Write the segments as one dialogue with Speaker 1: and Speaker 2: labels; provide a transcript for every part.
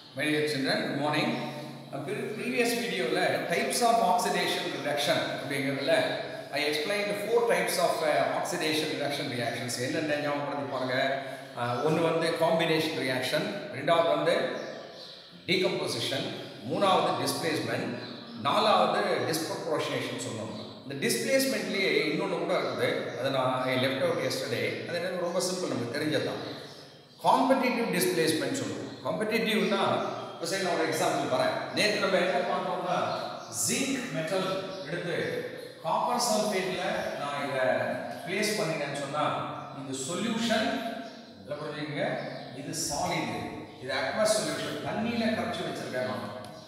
Speaker 1: My dear children, good morning. Uh, pre- previous வீடியோவில் types of oxidation reduction அப்படிங்கிறதுல I explain four types of oxidation reduction reactions என்னென்ன ஞாபகப்படுத்தி பாருங்க ஒன்று வந்து காம்பினேஷன் ரியாக்ஷன் ரெண்டாவது வந்து டீகம்போசிஷன் மூணாவது டிஸ்பிளேஸ்மெண்ட் நாலாவது டிஸ்ப்ரொபோர்ஷனேஷன் சொன்னோம் இந்த டிஸ்பிளேஸ்மெண்ட்லேயே இன்னொன்று கூட இருக்குது அதை நான் ஐ லெஃப்ட் அவுட் எஸ்டர்டே அது எனக்கு ரொம்ப சிம்பிள் நமக்கு தெரிஞ்சதான் காம்படிட்டிவ் டிஸ்பிளேஸ்மெண்ட் சொல்லுவோம் காம்படிட்டிவ்னா இப்போ சரி நான் ஒரு எக்ஸாம்பிள் வரேன் நேற்று நம்ம என்ன பார்த்தோம்னா ஜிங்க் மெட்டல் எடுத்து காப்பர் சல்ஃபேட்டில் நான் இதை ப்ளேஸ் பண்ணிட்டேன்னு சொன்னால் இந்த சொல்யூஷன் இதில் புரிஞ்சுக்கங்க இது சாலிட் இது அக்வஸ் சொல்யூஷன் தண்ணியில் கரைச்சி வச்சிருக்கேன் நான்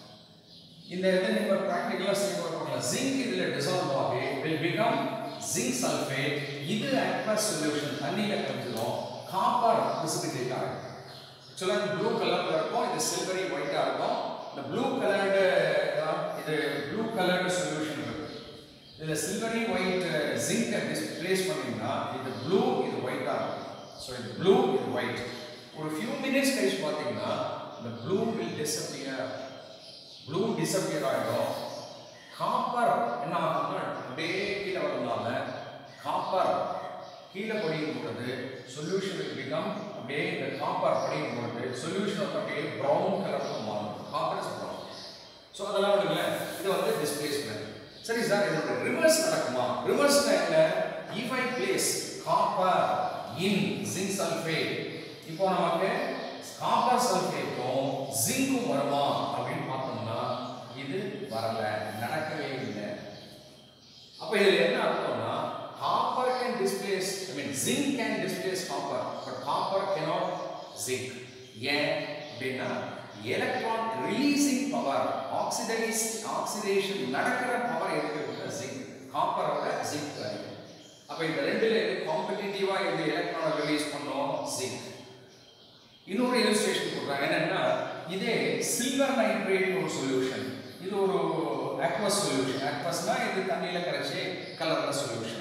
Speaker 1: இந்த இதை நீங்க ப்ராக்டிக்கலாக செய்ய பார்க்கலாம் ஜிங்க் இதில் டிசால்வ் ஆகி வில் பிகம் ஜிங்க் சல்ஃபேட் இது அக்வஸ் சொல்யூஷன் தண்ணியில் கரைஞ்சிடும் காப்பர் precipitate ஆகும் ஆக்சுவலாக ப்ளூ கலரில் இருக்கும் இது சில்வரி ஒயிட்டாக இருக்கும் இந்த ப்ளூ கலர்டு இது ப்ளூ கலர்டு சொல்யூஷன் இருக்கு இதில் சில்வரி ஒயிட் ஜிங்கை டிஸ்பிளேஸ் பண்ணிங்கன்னா இது ப்ளூ இது ஒயிட்டாக இருக்கும் ஸோ இது ப்ளூ இது ஒயிட் ஒரு ஃபியூ மினிட்ஸ் கழிச்சு பார்த்தீங்கன்னா இந்த blue will disappear blue disappear ஆகிடும் காப்பர் என்ன ஆகும்னா அப்படியே கீழே வரதுனால காப்பர் கீழே படியும் பொழுது சொல்யூஷன் பிகம் அப்படியே இந்த காப்பர் படியும் பொழுது சொல்யூஷன் வந்து அப்படியே ப்ரௌன் கலரில் மாறும் காப்பர் இஸ் ப்ரௌன் ஸோ அதெல்லாம் விடுங்களேன் இது வந்து டிஸ்பிளேஸ்மெண்ட் சரி சார் இதோட ரிவர்ஸ் நடக்குமா ரிவர்ஸ்னா என்ன if I place copper in zinc sulphate இப்போ நமக்கு காப்பர் சல்ஃபேட்டும் ஜிங்கும் வருமா அப்படின்னு பார்த்தோம்னா இது வரல நடக்கவே இல்லை அப்போ இதில் என்ன அர்த்தம்னா copper can displace I mean zinc can displace copper but copper cannot zinc ஏன் அப்படின்னா electron releasing power oxidise oxidation நடக்கிற பவர் எதுக்கு இருக்குன்னா ஜிங்க் காப்பரோட ஜிங்க் அதிகம் அப்போ இந்த ரெண்டுல எது காம்படிட்டிவா எது எலக்ட்ரானை ரிலீஸ் பண்ணோம் ஜிங்க் இன்னொரு illustration கொடுக்குறாங்க என்னன்னா இதே சில்வர் நைட்ரேட் ஒரு சொல்யூஷன் இது ஒரு அக்வஸ் சொல்யூஷன் அக்வஸ்னா இது தண்ணியில கரைச்சி கலர்ல சொல்யூஷன்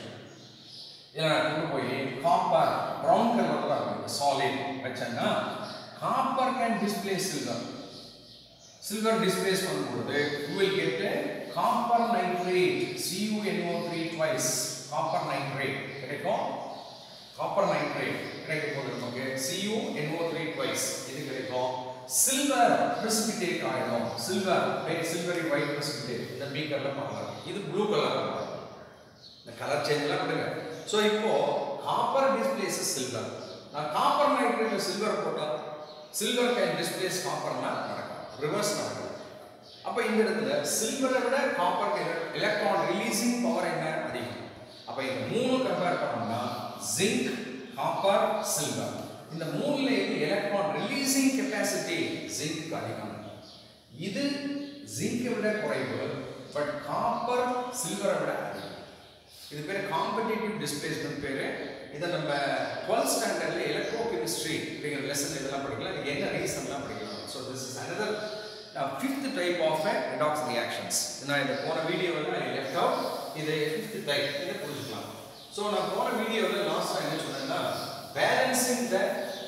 Speaker 1: இதை நான் கொண்டு போய் காப்பர் ப்ரௌன் கலர்ல இருக்கும் சாலிட் வச்சேன்னா copper can displace silver silver displace பண்ணும்போது you will get copper nitrate CuNO3 twice copper nitrate கிடைக்கும் காப்பர் நைட்ரேட் கிடைக்கும் போது நமக்கு CuNO3 twice இது கிடைக்கும் சில்வர் precipitate ஆயிடும் சில்வர் சில்வரி ஒயிட் precipitate இந்த பீக்கர்ல பார்க்கலாம் இது ப்ளூ கலர்ல இந்த கலர் சேஞ்ச்லாம் விடுங்க ஸோ இப்போ காப்பர் டிஸ்பிளேஸ் சில்வர் நான் காப்பர் நைட்ரேட்ல சில்வர் போட்டா சில்வர் கேன் டிஸ்பிளேஸ் காப்பர்னா நடக்கும் ரிவர்ஸ் நடக்கும் அப்போ இந்த இடத்துல சில்வரை விட காப்பர் எலக்ட்ரான் ரிலீசிங் பவர் என்ன அதிகம் அப்போ இந்த மூணு கம்பேர் பண்ணோம்னா ஜிங்க் காப்பர் சில்வர் இந்த மூணுல இருந்து எலக்ட்ரான் ரிலீசிங் கெப்பாசிட்டி ஜிங்க் அதிகம் இது ஜிங்கை விட குறைவு பட் காப்பர் சில்வரை விட அதிகம் இது பேர் காம்படிட்டிவ் டிஸ்பிளேஸ்மெண்ட் பேர் இதை நம்ம டுவெல்த் ஸ்டாண்டர்ட்ல எலக்ட்ரோ கெமிஸ்ட்ரி அப்படிங்கிற லெசன் இதெல்லாம் படிக்கலாம் இது என்ன ரீசன்லாம் படிக்கலாம் so this is another fifth type of redox reactions நான் இந்த போன வீடியோவில் நான் லெஃப்ட் அவுட் இது ஃபிஃப்த் டைப் இதை புரிஞ்சுக்கலாம் ஸோ நான் போன வீடியோவில் லாஸ்ட்டாக என்ன சொன்னேன்னா balancing the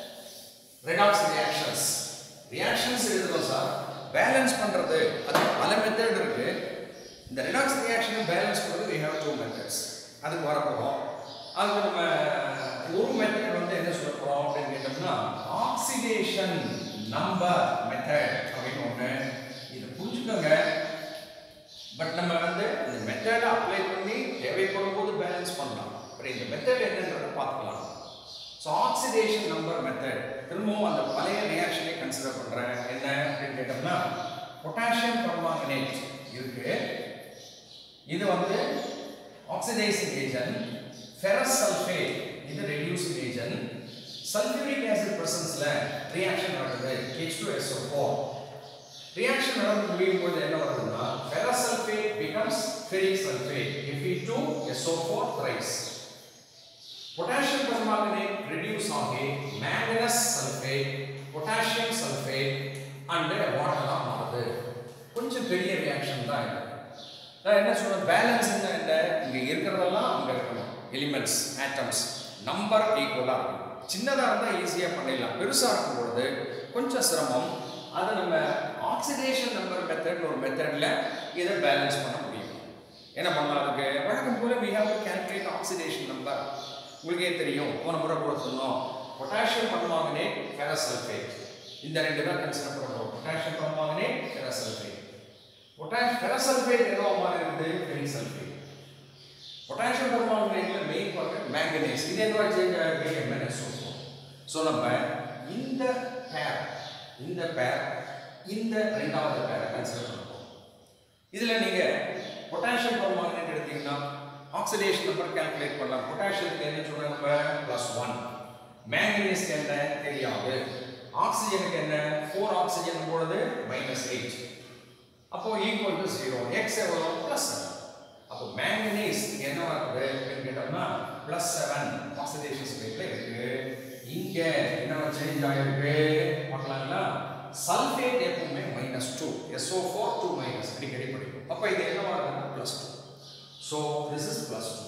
Speaker 1: redox reactions reactions எழுதுறோம் சார் பேலன்ஸ் பண்ணுறது அது பல மெத்தட் இருக்கு இந்த ரிடாக்ஸ் ரியாக்ஷனை பேலன்ஸ் பண்ணுறது we have two methods அதுக்கு வரப்போகிறோம் அதுக்கு நம்ம ஒரு மெத்தட் வந்து என்ன சொல்ல போகிறோம் அப்படின்னு கேட்டோம்னா ஆக்சிடேஷன் நம்பர் மெத்தட் அப்படின்னு ஒன்று இதை புரிஞ்சுக்கோங்க பட் நம்ம வந்து இந்த மெத்தடை அப்ளை பண்ணி தேவைப்படும் போது பேலன்ஸ் பண்ணலாம் பட் இந்த மெத்தட் என்னன்றதை பார்த்துக்கலாம் ஸோ ஆக்சிடேஷன் நம்பர் மெத்தட் திரும்பவும் அந்த பழைய ரியாக்ஷனை கன்சிடர் பண்ணுறேன் என்ன அப்படின்னு கேட்டோம்னா பொட்டாசியம் பர்மாங்கனேட் இருக்கு இது வந்து ஆக்சிடைசிங் ஏஜென்ட் ஃபெரஸ் சல்ஃபேட் இது ரெடியூசிங் ஏஜென்ட் சல்ஃபியூரிக் ஆசிட் பிரசன்ஸ்ல ரியாக்ஷன் நடக்குது H2SO4 ரியாக்ஷன் நடந்து முடியும் போது என்ன வருதுன்னா ferrous sulphate becomes ferric sulfate Fe2SO4 thrice potassium permanganate reduce ஆகி manganous sulphate potassium sulphate and வாட்டரா மாறுது கொஞ்சம் பெரிய ரியாக்ஷன் தான் இது நான் என்ன சொல்றேன் பேலன்ஸ்னா என்ன இங்க இருக்கிறதெல்லாம் அங்க இருக்கணும் எலிமெண்ட்ஸ் ஆட்டம்ஸ் நம்பர் ஈக்குவலா இருக்கணும் சின்னதாக இருந்தால் ஈஸியாக பண்ணிடலாம் பெருசாக இருக்கும் பொழுது கொஞ்சம் சிரமம் அதை நம்ம ஆக்சிடேஷன் நம்பர் மெத்தட் ஒரு மெத்தடில் இதை பேலன்ஸ் பண்ண முடியும் என்ன பண்ணலாம் அதுக்கு வழக்கம் போல we have to calculate oxidation number உங்களுக்கே தெரியும் போன முறை கூட சொன்னோம் பொட்டாசியம் பர்மாங்கனேட் ஃபெரசல்ஃபேட் இந்த ரெண்டு தான் கன்சிடர் பண்ணுறோம் potassium permanganate ferrous sulphate potash ferrous sulphate ஏதோ மாதிரி இருக்குது ஃபெரிசல்ஃபேட் பொட்டாசியம் பர்மாங்கனேட்ல மெயின் பார்க்க மேங்கனீஸ் இது என்ன சேஞ்ச் ஆகிருக்கு எம்என்எஸ்ஓ ஸோ நம்ம இந்த பேர் இந்த பேர் இந்த ரெண்டாவது பேரை கன்சிடர் பண்ணுவோம் இதில் நீங்கள் பொட்டாசியம் பர்மாங்கனேட் எடுத்தீங்கன்னா ஆக்சிடேஷன் நம்பர் கால்குலேட் பண்ணலாம் பொட்டாசியத்துக்கு என்ன சொல்றாங்க நம்ம ப்ளஸ் ஒன் மேங்கனீஸ்க்கு என்ன தெரியாது ஆக்சிஜனுக்கு என்ன ஃபோர் ஆக்சிஜன் போடுறது மைனஸ் எயிட் அப்போ ஈக்குவல் டு ஜீரோ எக்ஸ் எவ்வளோ ப்ளஸ் செவன் அப்போ மேங்கனீஸ் என்ன இருக்குது அப்படின்னு கேட்டோம்னா ப்ளஸ் செவன் ஆக்சிடேஷன் ஸ்டேட்ல இருக்கு இங்க என்ன சேஞ்ச் ஆயிருக்கு பார்க்கலாங்களா சல்ஃபேட் எப்பவுமே minus two SO four two minus அடிக்கடி படிக்கும் அப்போ இது என்னவா இருக்குன்னா plus two so this is plus two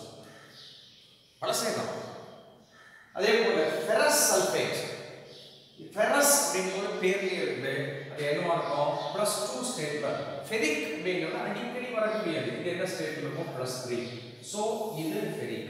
Speaker 1: பழசே தான் அதே போல ஃபெரஸ் சல்ஃபேட் ஃபெரஸ் அப்படிங்கிற பேர்லயே இருக்குது அது என்னவா இருக்கும் ப்ளஸ் டூ ஸ்டேட்ல ஃபெரிக் அப்படிங்கிறது அடிக்கடி வரக்கூடியது இது என்ன ஸ்டேட்ல இருக்கும் ப்ளஸ் த்ரீ ஸோ இது ஃபெரிக்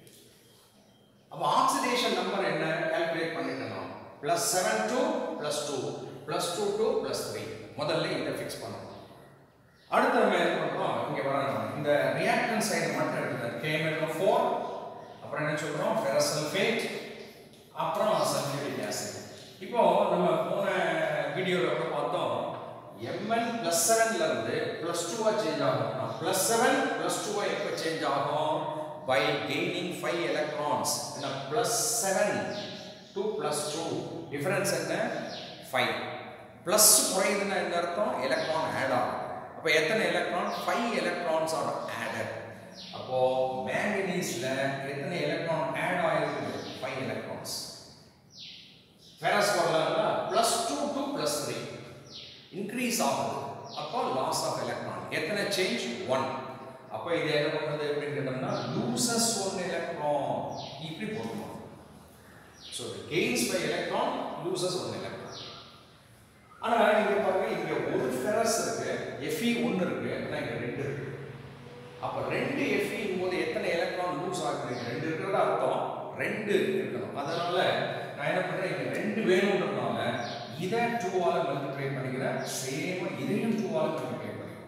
Speaker 1: அப்போ ஆக்சிடேஷன் நம்பர் என்ன கால்குலேட் பண்ணிட்டோம் plus seven two plus two plus two two plus three முதல்ல இதை ஃபிக்ஸ் பண்ணணும் அடுத்து நம்ம என்ன பண்ணுறோம் இங்கே வரணும் இந்த ரியாக்டன் சைடு மட்டும் எடுத்துக்கிறேன் கேமெல் ஃபோர் அப்புறம் என்ன சொல்கிறோம் ஃபெரசல்ஃபேட் அப்புறம் சல்ஃபியூரிக் ஆசிட் இப்போ நம்ம போன வீடியோவில் கூட பார்த்தோம் எம்என் ப்ளஸ் செவன்ல இருந்து ப்ளஸ் டூவாக சேஞ்ச் ஆகும் ப்ளஸ் செவன் ப்ளஸ் டூவாக எப்போ சேஞ்ச் ஆகும் பை கெய்னிங் ஃபைவ் எலக்ட்ரான்ஸ் என்ன plus seven two plus two difference என்ன ஃபைவ் ப்ளஸ் குறையுதுன்னா என்ன அர்த்தம் எலக்ட்ரான் ஆட் ஆகும் அப்போ எத்தனை electron five electrons are added அப்போ மேங்கனீஸ்ல எத்தனை எலக்ட்ரான் ஆட் ஆயிருக்கு ஃபைவ் எலக்ட்ரான்ஸ் ஃபெரஸ் வரலாம்னா plus two to plus three increase ஆகுது அப்போ லாஸ் ஆஃப் எலக்ட்ரான் எத்தனை சேஞ்ச் ஒன் அப்போ இது என்ன பண்ணுறது அப்படின்னு கேட்டோம்னா லூசஸ் ஒன் எலக்ட்ரான் இப்படி போடணும் so gains by electron loses one electron ஆனால் இங்கே பாருங்க இங்கே ஒரு ஃபெரஸ் இருக்கு எஃப்இ ஒன்று இருக்கு ஆனால் இங்கே ரெண்டு இருக்கு அப்போ ரெண்டு எஃப்இ போது எத்தனை எலக்ட்ரான் லூஸ் ஆகுது ரெண்டு இருக்கிறத அர்த்தம் ரெண்டு இருக்கணும் அதனால நான் என்ன பண்றேன் இங்க ரெண்டு வேணும்ன்றதுனால இதை டூவால மல்டிப்ளை பண்ணிக்கிறேன் சேமா இதையும் டூவால மல்டிப்ளை பண்ணிக்கிறேன்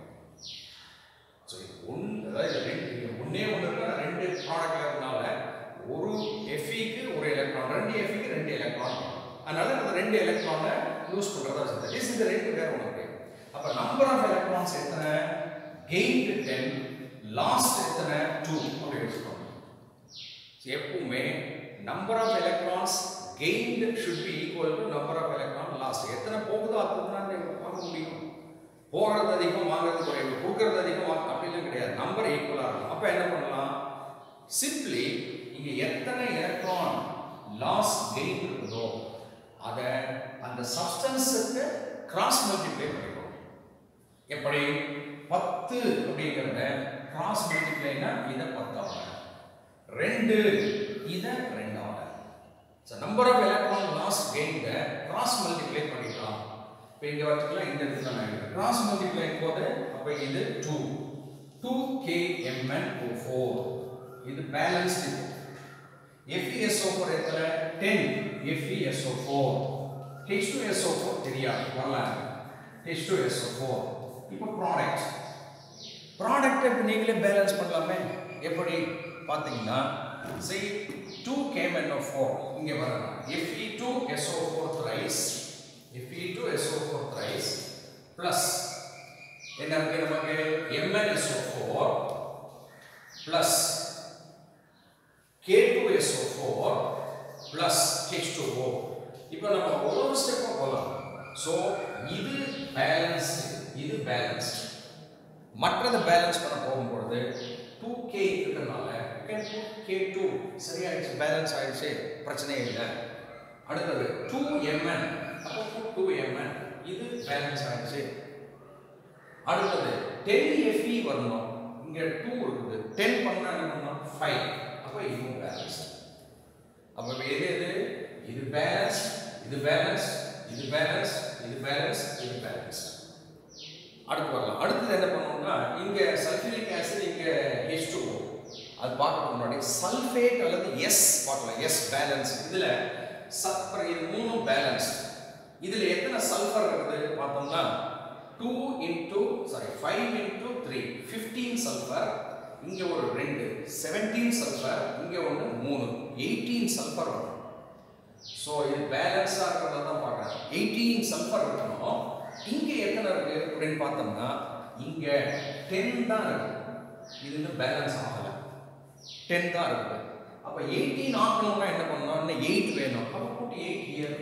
Speaker 1: ஸோ இது ஒன்று அதாவது ரெண்டு இங்க ஒன்னே ஒன்று இருக்கா ரெண்டு ப்ராடக்ட் இருக்கனால ஒரு எஃப்இக்கு ஒரு எலக்ட்ரான் ரெண்டு எஃப்இக்கு ரெண்டு எலக்ட்ரான் அதனால அந்த ரெண்டு எலக்ட்ரானை லூஸ் பண்றதா சொல்லுது இஸ் இந்த ரெண்டு வேற ஒன்று அப்போ நம்பர் ஆஃப் எலக்ட்ரான்ஸ் எத்தனை கெயின் டென் லாஸ்ட் எத்தனை டூ அப்படி வச்சுக்கோங்க எப்பவுமே number of electrons gained should be equal to number of electron lost எத்தனை போகுதோ அத்தனை தான் நீங்க வாங்க முடியும் போகிறது அதிகம் வாங்குறது குறைவு கொடுக்கறது அதிகம் வாங்க அப்படிலாம் கிடையாது நம்பர் ஈக்குவலாக இருக்கும் அப்போ என்ன பண்ணலாம் சிம்பிளி இங்கே எத்தனை எலக்ட்ரான் லாஸ் கெயின் இருக்குதோ அதை அந்த சப்ஸ்டன்ஸுக்கு கிராஸ் மல்டிப்ளை பண்ணிக்கிறோம் எப்படி பத்து அப்படிங்கிறத கிராஸ் மல்டிப்ளைனா இதை பத்தாவது ரெண்டு இதை ரெண்டாவது so number of electron loss gained cross multiply பண்ணிக்கலாம் இப்போ இங்கே வச்சுக்கலாம் இந்த இடத்துல நான் எழுதுறேன் கிராஸ் மல்டிப்ளை போது அப்போ இது two two K MN two four இது பேலன்ஸ்டு எஃப்இஎஸ்ஓ ஃபோர் எத்தனை ten FESO four H two SO four தெரியாது வரலாம் ஹெச் டூ எஸ்ஓ ஃபோர் இப்போ ப்ராடக்ட் ப்ராடக்ட் இப்போ நீங்களே பேலன்ஸ் பண்ணலாமே எப்படி பார்த்தீங்கன்னா say 2 KMNO4 இங்கே வரலாம் Fe2 SO4 thrice Fe2 SO4 thrice plus என்ன இருக்கு நமக்கு MnSO4 plus K2SO4 plus H2O இப்போ நம்ம ஒரு ஒரு ஸ்டெப்பும் போகலாம் ஸோ இது பேலன்ஸ்டு இது பேலன்ஸ்டு மற்றதை பேலன்ஸ் பண்ண போகும்பொழுது டூ கே இருக்கிறதுனால கே டூ சரியாயிடுச்சு பேலன்ஸ் ஆயிடுச்சு பிரச்சனையே இல்லை அடுத்தது டூ எம்என் அப்போ டூ எம்என் இது பேலன்ஸ் ஆயிடுச்சு அடுத்தது டென் எஃப்இ வரணும் இங்கே டூ இருக்குது டென் பண்ணா என்ன பண்ணணும் ஃபைவ் அப்போ இதுவும் பேலன்ஸ் அப்போ எது எது இது பேலன்ஸ் இது பேலன்ஸ் இது பேலன்ஸ் இது பேலன்ஸ் இது பேலன்ஸ் அடுத்து வரலாம் அடுத்தது என்ன பண்ணணும்னா இங்க சல்ஃபியூரிக் ஆசிட் இங்க H2O அது பார்க்கறதுக்கு முன்னாடி சல்ஃபேட் அல்லது எஸ் பார்க்கலாம் எஸ் பேலன்ஸ் இதுல சல்ஃபர் இது மூணும் பேலன்ஸ் இதுல எத்தனை சல்ஃபர் இருக்குது பார்த்தோம்னா 2 இன்டூ சாரி 5 இன்டூ 3 15 சல்ஃபர் இங்க ஒரு ரெண்டு 17 சல்ஃபர் இங்க ஒன்று மூணு 18 சல்ஃபர் வரும் ஸோ இது பேலன்ஸாக இருக்கிறத தான் பார்க்குறேன் எயிட்டீன் சல்ஃபர் இருக்கணும் இங்கே எத்தனை இருக்கு அப்படின்னு பார்த்தோம்னா இங்கே டென் தான் இருக்கு இது இன்னும் பேலன்ஸ் ஆகலை டென் தான் இருக்கு அப்போ எயிட்டீன் ஆகணும்னா என்ன பண்ணணும் இன்னும் எயிட் வேணும் அப்போ கூட்டி எயிட் இயர்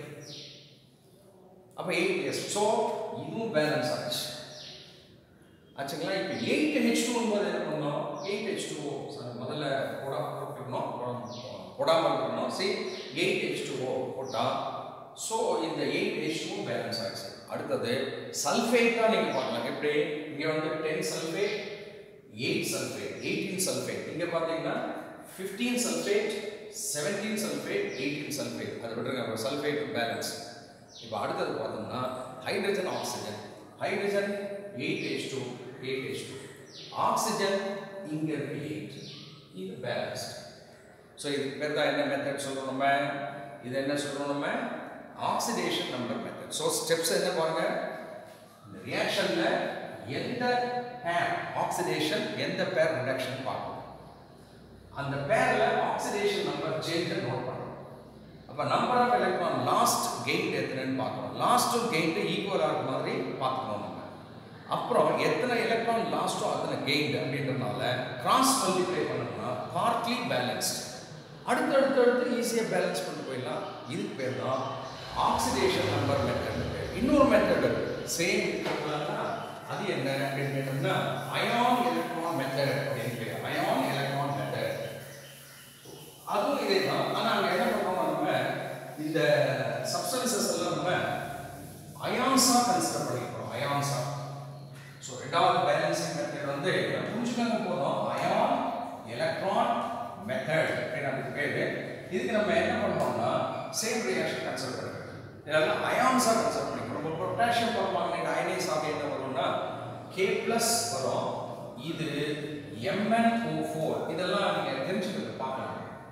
Speaker 1: அப்போ எயிட் இயர்ஸ் ஸோ இதுவும் பேலன்ஸ் ஆச்சு ஆச்சுங்களா இப்போ எயிட் ஹெச் டூ போது என்ன பண்ணோம் எயிட் ஹெச் டூ முதல்ல போடா போட்டுக்கணும் போடாமல் இருக்கணும் சி எயிட் ஹெச் டூ போட்டா ஸோ இந்த எயிட் ஹெச் டூ பேலன்ஸ் ஆகிடுச்சு அடுத்தது சல்ஃபேட் தான் நீங்கள் பார்க்கலாம் எப்படி இங்கே வந்து ten sulphate eight sulphate eighteen sulphate இங்கே பார்த்தீங்கன்னா fifteen sulphate seventeen sulphate eighteen sulphate அதை விட்டுருங்க சல்ஃபேட் பேலன்ஸ் இப்போ அடுத்தது பார்த்தோம்னா hydrogen oxygen hydrogen eight H two eight H two oxygen இங்கே இருக்கு எயிட் இது பேலன்ஸ்ட் ஸோ இதுக்கு பேர் தான் என்ன மெத்தட் சொல்கிறோம் நம்ம இது என்ன சொல்கிறோம் நம்ம oxidation number method so steps என்ன பாருங்க இந்த ரியாக்ஷனில் எந்த பேர் ஆக்சிடேஷன் எந்த பேர் ரிடக்ஷன் பார்க்கணும் அந்த பேரில் ஆக்சிடேஷன் நம்பர் சேஞ்சை நோட் பண்ணணும் அப்போ number of electron lost gain எத்தனைன்னு பார்க்கணும் லாஸ்ட்டும் கெயின் ஈக்குவலாக இருக்க மாதிரி பார்த்துக்கணும் நம்ம அப்புறம் எத்தனை எலக்ட்ரான் லாஸ்ட்டோ அத்தனை கெயின் அப்படின்றதுனால கிராஸ் மல்டிப்ளை பண்ணோம்னா பார்ட்லி பேலன்ஸ்ட் அடுத்து அடுத்து அடுத்து ஈஸியாக பேலன்ஸ் பண்ணி போயிடலாம் இதுக்கு பேர் தான் ஆக்சிடேஷன் நம்பர் மெத்தட் இன்னொரு மெத்தட் சேம் அது என்ன அப்படின்னு கேட்டோம்னா அயான் எலக்ட்ரான் மெத்தட் அப்படின்னு பேர் அயான் எலக்ட்ரான் மெத்தட் அதுவும் இதே தான் ஆனால் அங்கே என்ன பண்ணுறோம் நம்ம இந்த சப்ஸ்டன்சஸ் எல்லாம் நம்ம அயான்ஸாக கன்சிடர் பண்ணிக்கிறோம் அயான்ஸா ஸோ ரெண்டாவது பேலன்சிங் மெத்தட் வந்து புரிஞ்சுக்காங்க போதும் அயான் எலக்ட்ரான் மெத்தட் அப்படின்னு அதுக்கு பேர் இதுக்கு நம்ம என்ன பண்ணோம்னா சேம் ரியாக்ஷன் கன்சிடர் பண்ணிக்கிறோம் இதெல்லாம் அயான்ஸாக கன்சிடர் பண்ணிக்கிறோம் இப்போ பொட்டாசியம் பர்மாங்கனேட் அயனைஸ் ஆக என்ன வரும்னா கே ப்ளஸ் வரும் இது எம்என்ஓ ஃபோர் இதெல்லாம் நீங்கள் தெரிஞ்சுக்கிறது பார்க்கலாம்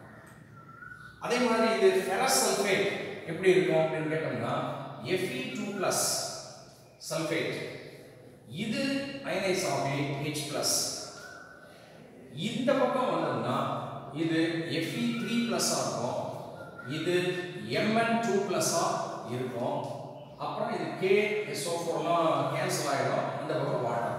Speaker 1: அதே மாதிரி இது ஃபெரஸ் சல்ஃபேட் எப்படி இருக்கும் அப்படின்னு கேட்டோம்னா Fe டூ ப்ளஸ் சல்ஃபேட் இது அயனைஸ் ஆகி H ப்ளஸ் இந்த பக்கம் வந்தோம்னா இது Fe த்ரீ ப்ளஸ்ஸாக இருக்கும் இது Mn டூ ப்ளஸ்ஸாக இருக்கும் அப்புறம் இது K SO ஃபோர்லாம் கேன்சல் ஆகிடும் இந்த பக்கம் வாட்டர்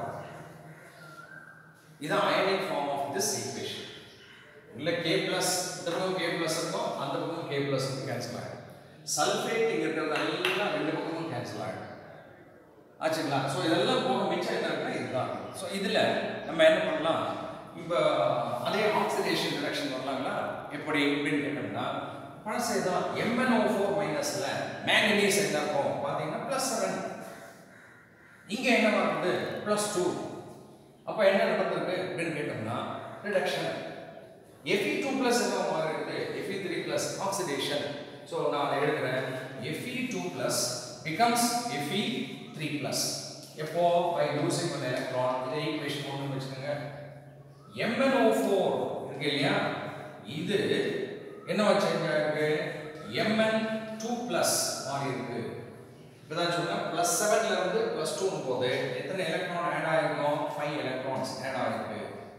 Speaker 1: இதான் ionic form of this equation இல்லை கே ப்ளஸ் இந்த பக்கம் கே ப்ளஸ் இருக்கும் அந்த பக்கம் கே ப்ளஸ் கேன்சல் ஆகிடும் சல்ஃபேட் இங்கே இருக்கிறது எல்லாம் ரெண்டு பக்கமும் கேன்சல் ஆகிடும் ஆச்சுங்களா ஸோ இதெல்லாம் போக மிச்சம் என்ன இருக்குன்னா இதுதான் ஸோ இதில் நம்ம என்ன பண்ணலாம் இப்போ அதே ஆக்சிடேஷன் ரிடக்ஷன் வரலாங்களா எப்படி எப்படின்னு கேட்டோம்னா பழசே தான் எம்என்ஓ ஃபோர் மைனஸில் மேங்கனீஸ் என்ன இருக்கும் பார்த்தீங்கன்னா ப்ளஸ் செவன் இங்கே என்ன வருது ப்ளஸ் டூ அப்போ என்ன நடந்திருக்கு அப்படின்னு கேட்டோம்னா ரிடக்ஷன் Fe டூ ப்ளஸ் என்ன மாறி இருக்கு Fe three plus oxidation so நான் அதை எழுதுறேன் Fe two plus becomes Fe three plus எப்போ பை லூசிங் ஒன் எலக்ட்ரான் இதை ஈக்குவேஷன் ஒன்று வச்சுக்கோங்க MnO4 இருக்கு இல்லையா இது என்ன சேஞ்ச் ஆயிருக்கு Mn டூ ப்ளஸ் மாறி இருக்கு இப்பதான் சொன்னா பிளஸ் செவன்ல இருந்து பிளஸ் டூ போது எத்தனை எலக்ட்ரான் ஆட் ஆயிருக்கும் ஃபைவ் எலக்ட்ரான்ஸ் ஆட் ஆயிருக்கு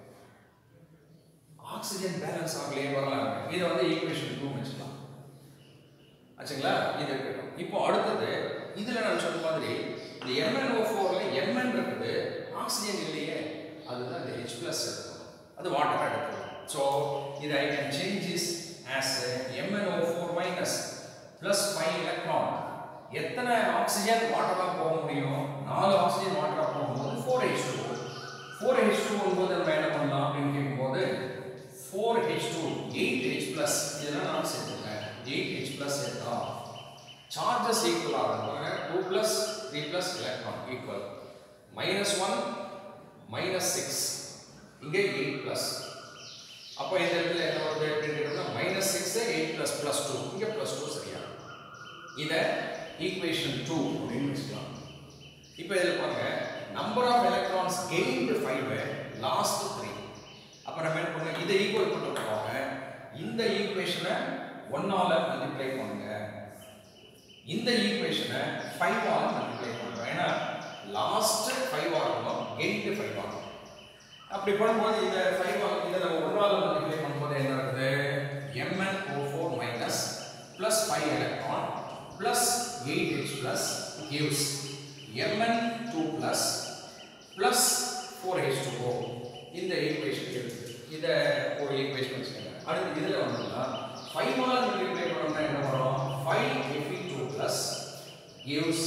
Speaker 1: ஆக்சிஜன் பேலன்ஸ் ஆகலையே வரலாம் இதை வந்து ஈக்குவேஷன் டூ வச்சுக்கலாம் ஆச்சுங்களா இது இருக்கட்டும் இப்போ அடுத்தது இதுல நான் சொன்ன மாதிரி இந்த எம்என்ஓ ஃபோர்ல எம்என் இருக்குது ஆக்சிஜன் இல்லையே அதுதான் இந்த ஹெச் பிளஸ் இருக்கும் அது வாட்டர் எடுக்கலாம் ஸோ இது I can change is as MnO four minus plus five electron எத்தனை ஆக்சிஜன் வாட்டராக போக முடியும் நாலு ஆக்சிஜன் வாட்டராக போகும்போது four H two four H two போது நம்ம என்ன பண்ணலாம் அப்படின்னு கேட்கும்போது four H two eight H plus இதெல்லாம் நான் சேர்த்துருக்கேன் எயிட் ஹெச் ப்ளஸ் சேர்த்தா சார்ஜஸ் ஈக்குவல் ஆகும் two plus three plus electron equal minus one minus six இங்கே எயிட் ப்ளஸ் அப்போ இந்த இடத்துல என்ன வருது அப்படின்னு கேட்டோம்னா minus six eight plus plus two இங்கே ப்ளஸ் டூ சரியா இதை ஈக்குவேஷன் டூ அப்படின்னு வச்சுக்கலாம் இப்போ இதில் பாருங்க number of electrons gained five lost three அப்போ நம்ம என்ன பண்ணுங்க இதை ஈக்குவல் பண்ணிருப்பாங்க இந்த ஈக்குவேஷனை ஒன்னால மல்டிப்ளை பண்ணுங்க இந்த ஈக்குவேஷனை ஃபைவ் ஆல மல்டிப்ளை பண்ணுறோம் ஏன்னா லாஸ்ட் ஃபைவ் ஆகணும் கெயின்டு ஃபைவ் ஆகணும் அப்படி பண்ணும்போது இந்த ஃபைவ் ஆல் இதை நம்ம ஒன்றால் மல்டிப்ளை பண்ணும்போது என்ன இருக்குது mn O four minus plus five electron plus eight H plus gives mn two plus plus four H two O இந்த ஈக்குவேஷன் இருக்குது இதை ஒரு ஈக்குவேஷன் வச்சுக்கோங்க அடுத்து இதில் வந்தோம்னா ஃபைவ் ஆல் மல்டிப்ளை பண்ணோம்னா என்ன வரும் five Fe two plus gives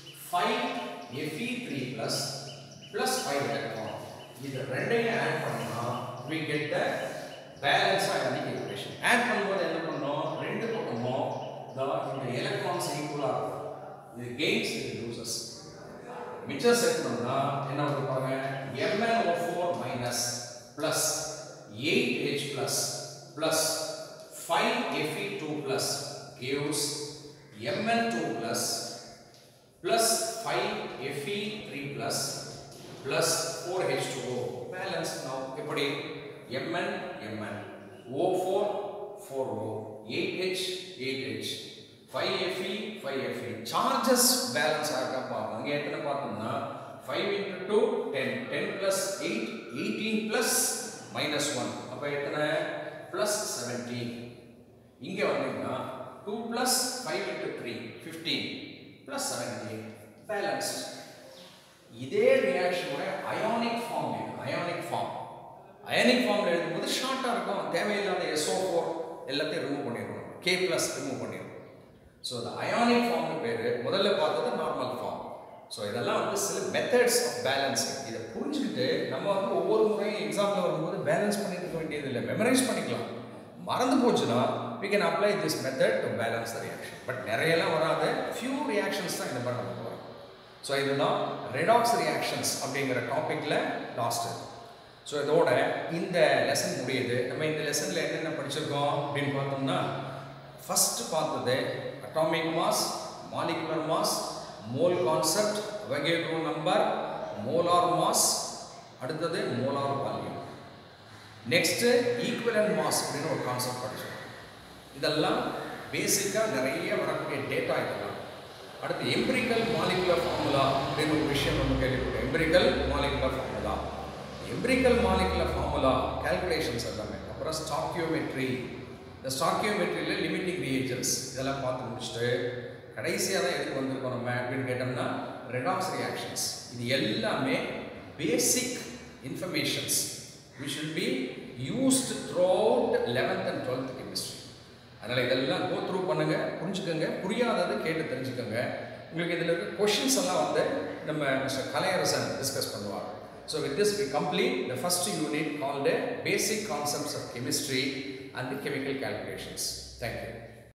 Speaker 1: 5 Fe3 plus plus 5 electron. இது ரெண்டையும் ஆட் பண்ணா we get the balance ionic equation. Add பண்ணும்போது என்ன பண்ணோம் ரெண்டு பக்கமும் the இந்த எலக்ட்ரான்ஸ் ஈக்குவலா இருக்கும் இது gains இது loses மிச்சம் சேர்க்கணும்னா என்ன வந்து பாருங்க MnO4 minus plus 8H plus plus 5Fe2 plus gives Mn2 plus plus 5Fe3 plus plus 4H2O balance now எப்படி Mn Mn O4 4O 8H 8H 5Fe 5Fe charges balance ஆக பாருங்க அங்க எத்தனை பார்த்தோம்னா 5 into 2 10 10 plus 8 18 plus minus 1 அப்ப எத்தனை plus 17 இங்க வந்தீங்கன்னா 2 plus 5 into 3 15 plus 17 balanced இதே ரியாக்ஷனோட ionic form ionic form ionic ஃபார்ம்ல எழுதும்போது ஷார்ட்டா இருக்கும் தேவையில்லாத SO4 எல்லாத்தையும் ரிமூவ் பண்ணிடுவோம் K பிளஸ் ரிமூவ் பண்ணிடுவோம் ஸோ இந்த அயானிக் ஃபார்ம் பேர் முதல்ல பார்த்தது நார்மல் ஃபார்ம் ஸோ இதெல்லாம் வந்து சில மெத்தட்ஸ் ஆஃப் பேலன்சிங் இதை புரிஞ்சுக்கிட்டு நம்ம வந்து ஒவ்வொரு முறையும் எக்ஸாம்பிள் வரும்போது பேலன்ஸ் பண்ணிட்டு இருக்க வேண்டியது இல்லை மெமரைஸ் பண்ணிக்கலாம் மறந்து போச்சுன்னா we can apply this method to balance the reaction but நிறையலாம் வராது few reactions தான் இந்த மாதிரி நமக்கு வரும் ஸோ இதுதான் ரெடாக்ஸ் ரியாக்ஷன்ஸ் அப்படிங்கிற டாப்பிக்கில் லாஸ்ட்டு ஸோ இதோட இந்த லெசன் முடியுது நம்ம இந்த லெசனில் என்னென்ன படிச்சிருக்கோம் அப்படின்னு பார்த்தோம்னா ஃபஸ்ட்டு பார்த்தது atomic mass molecular mass mole concept Avogadro number molar mass அடுத்தது molar volume next equivalent mass அப்படின்னு ஒரு கான்செப்ட் படிச்சோம் இதெல்லாம் பேசிக்காக நிறைய வரக்கூடிய டேட்டா இதெல்லாம் அடுத்து எம்பிரிக்கல் மாலிகுலர் ஃபார்முலா அப்படின்னு ஒரு விஷயம் நம்ம கேள்விப்பட்டோம் empirical molecular formula empirical molecular formula calculations எல்லாமே அப்புறம் ஸ்டாக்கியோமெட்ரி இந்த ஸ்டாக்கியோமெட்ரியில் லிமிட்டிங் ரியேஜன்ஸ் இதெல்லாம் பார்த்து முடிச்சுட்டு கடைசியாக தான் எதுக்கு வந்திருக்கோம் நம்ம அப்படின்னு கேட்டோம்னா ரெடாக்ஸ் ரியாக்ஷன்ஸ் இது எல்லாமே basic informations which will be used throughout 11th and 12th chemistry அதனால் இதெல்லாம் கோ த்ரூ பண்ணுங்க புரிஞ்சுக்கோங்க புரியாததை கேட்டு தெரிஞ்சுக்கோங்க உங்களுக்கு இதில் இருக்க கொஷின்ஸ் எல்லாம் வந்து நம்ம மிஸ்டர் கலையரசன் டிஸ்கஸ் பண்ணுவார் so with this we complete the first unit called basic concepts of chemistry and chemical calculations thank you